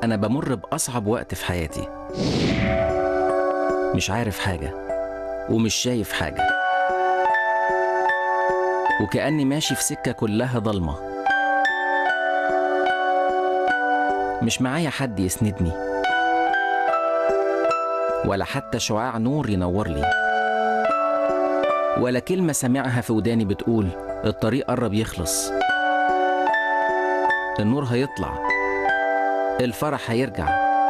أنا بمر بأصعب وقت في حياتي مش عارف حاجة ومش شايف حاجة وكأني ماشي في سكة كلها ضلمة مش معايا حد يسندني ولا حتى شعاع نور ينور لي ولا كلمة سامعها في وداني بتقول الطريق قرب يخلص النور هيطلع الفرح هيرجع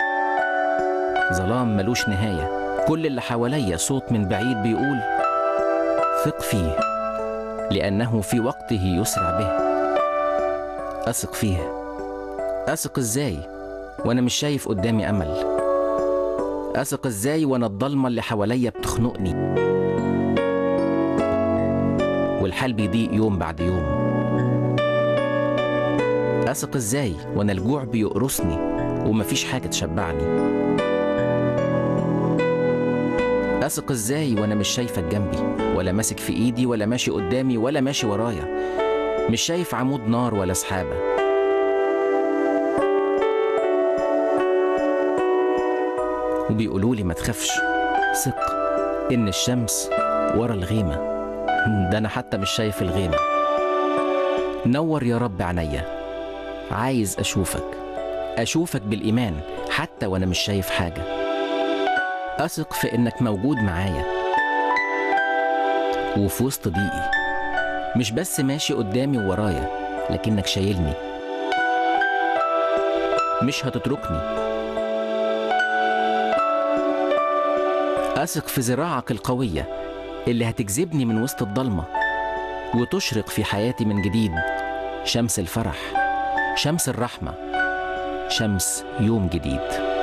ظلام ملوش نهاية كل اللي حواليا صوت من بعيد بيقول ثق فيه لأنه في وقته يسرع به أثق فيه أثق إزاي وأنا مش شايف قدامي أمل أثق إزاي وأنا الضلمة اللي حواليا بتخنقني والحال بيضيق يوم بعد يوم أثق إزاي وأنا الجوع بيقرصني ومفيش حاجة تشبعني أثق إزاي وأنا مش شايفك جنبي ولا ماسك في إيدي ولا ماشي قدامي ولا ماشي ورايا مش شايف عمود نار ولا سحابة وبيقولوا لي ما تخافش ثق إن الشمس ورا الغيمة ده أنا حتى مش شايف الغيمة نور يا رب عينيا عايز أشوفك أشوفك بالإيمان حتى وأنا مش شايف حاجة أثق في إنك موجود معايا وفي وسط ضيقي مش بس ماشي قدامي وورايا لكنك شايلني مش هتتركني أثق في ذراعك القوية اللي هتجذبني من وسط الضلمة وتشرق في حياتي من جديد شمس الفرح شمس الرحمة شمس يوم جديد